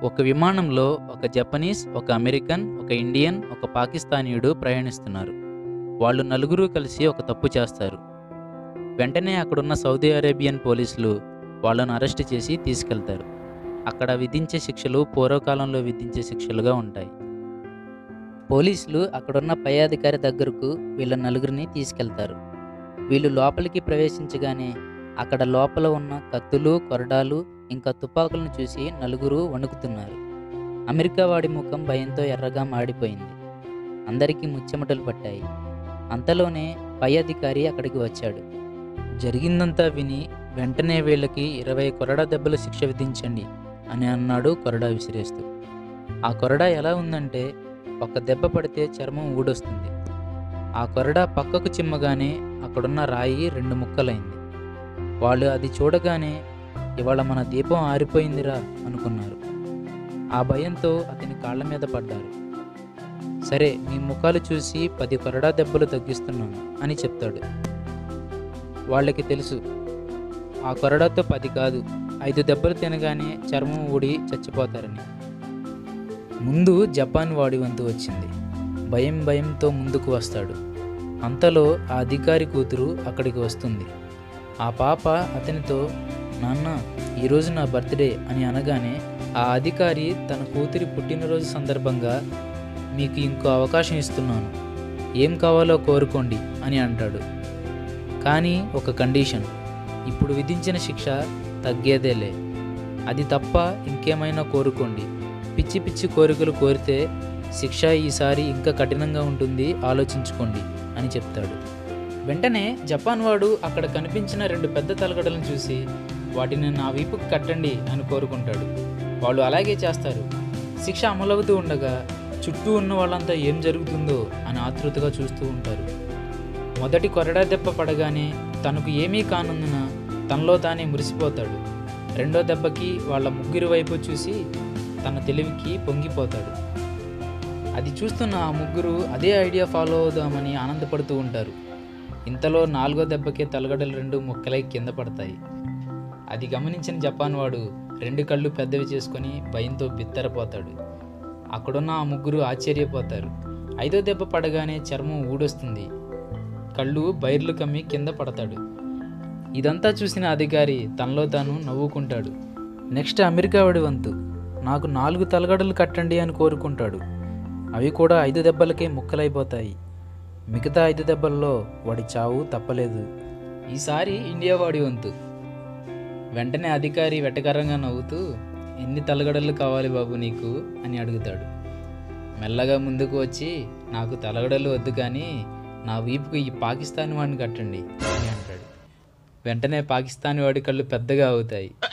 ఒక విమానంలో ఒక జపనీస్ ఒక అమెరికన్ ఒక ఇండియన్ ఒక పాకిస్తానీయుడు ప్రయాణిస్తున్నారు వాళ్ళు నలుగురు కలిసి ఒక తప్పు చేస్తారు వెంటనే అక్కడున్న సౌదీ అరేబియన్ పోలీసులు వాళ్ళను అరెస్ట్ చేసి తీసుకెళ్తారు అక్కడ విధించే శిక్షలు పూర్వకాలంలో విధించే శిక్షలుగా ఉంటాయి పోలీసులు అక్కడున్న పై అధికారి దగ్గరకు వీళ్ళ నలుగురిని తీసుకెళ్తారు వీళ్ళు లోపలికి ప్రవేశించగానే అక్కడ లోపల ఉన్న కత్తులు కొరడాలు ఇంకా తుపాకులను చూసి నలుగురు వణుకుతున్నారు అమెరికా వాడి ముఖం భయంతో ఎర్రగా మాడిపోయింది అందరికీ ముచ్చెమటలు పట్టాయి అంతలోనే పై అధికారి అక్కడికి వచ్చాడు జరిగిందంతా విని వెంటనే వీళ్ళకి ఇరవై కొరడా దెబ్బల శిక్ష విధించండి అని అన్నాడు కొరడా విసిరేస్తూ ఆ కొరడా ఎలా ఉందంటే ఒక దెబ్బ పడితే చర్మం ఊడొస్తుంది ఆ కొరడా పక్కకు చిమ్మగానే అక్కడున్న రాయి రెండు ముక్కలైంది వాళ్ళు అది చూడగానే ఇవాళ మన దీపం ఆరిపోయిందిరా అనుకున్నారు ఆ భయంతో అతని కాళ్ళ మీద పడ్డారు సరే మీ ముఖాలు చూసి పది కొరడా దెబ్బలు తగ్గిస్తున్నాను అని చెప్తాడు వాళ్ళకి తెలుసు ఆ కొరడాతో పది కాదు ఐదు దెబ్బలు తినగానే చర్మం ఊడి చచ్చిపోతారని ముందు జపాన్ వాడి వంతు వచ్చింది భయం భయంతో ముందుకు వస్తాడు అంతలో ఆ అధికారి కూతురు అక్కడికి వస్తుంది ఆ పాప అతనితో నాన్న ఈరోజు నా బర్త్డే అని అనగానే ఆ అధికారి తన కూతురి పుట్టినరోజు సందర్భంగా మీకు ఇంకో అవకాశం ఇస్తున్నాను ఏం కావాలో కోరుకోండి అని అంటాడు కానీ ఒక కండిషన్ ఇప్పుడు విధించిన శిక్ష తగ్గేదేలే అది తప్ప ఇంకేమైనా కోరుకోండి పిచ్చి పిచ్చి కోరికలు కోరితే శిక్ష ఈసారి ఇంకా కఠినంగా ఉంటుంది ఆలోచించుకోండి అని చెప్తాడు వెంటనే జపాన్ వాడు అక్కడ కనిపించిన రెండు పెద్ద తలగడలను చూసి వాటిని నా వీపుకి కట్టండి అని కోరుకుంటాడు వాళ్ళు అలాగే చేస్తారు శిక్ష అమలవుతూ ఉండగా చుట్టూ ఉన్న వాళ్ళంతా ఏం జరుగుతుందో అని ఆతృతగా చూస్తూ ఉంటారు మొదటి కొరడా దెబ్బ పడగానే తనకు ఏమీ కానందున తనలో తానే మురిసిపోతాడు రెండో దెబ్బకి వాళ్ళ ముగ్గురి వైపు చూసి తన తెలివికి పొంగిపోతాడు అది చూస్తున్న ఆ ముగ్గురు అదే ఐడియా ఫాలో అవుదామని ఆనందపడుతూ ఉంటారు ఇంతలో నాలుగో దెబ్బకే తలగడలు రెండు ముక్కలై కింద పడతాయి అది గమనించిన జపాన్ వాడు రెండు కళ్ళు పెద్దవి చేసుకొని భయంతో బిత్తరపోతాడు అక్కడున్న ఆ ముగ్గురు ఆశ్చర్యపోతారు ఐదో దెబ్బ పడగానే చర్మం ఊడొస్తుంది కళ్ళు బైర్లు కమ్మి కింద పడతాడు ఇదంతా చూసిన అధికారి తనలో తాను నవ్వుకుంటాడు నెక్స్ట్ అమెరికా వాడి వంతు నాకు నాలుగు తలగడలు కట్టండి అని కోరుకుంటాడు అవి కూడా ఐదు దెబ్బలకే ముక్కలైపోతాయి మిగతా ఐదు దెబ్బల్లో వాడి చావు తప్పలేదు ఈసారి ఇండియా వాడి వంతు వెంటనే అధికారి వెటకరంగా నవ్వుతూ ఎన్ని తలగడలు కావాలి బాబు నీకు అని అడుగుతాడు మెల్లగా ముందుకు వచ్చి నాకు తలగడలు వద్దు కానీ నా వీపుకు ఈ పాకిస్తాన్ వాడిని కట్టండి అని అంటాడు వెంటనే పాకిస్తాన్ వాడి కళ్ళు పెద్దగా అవుతాయి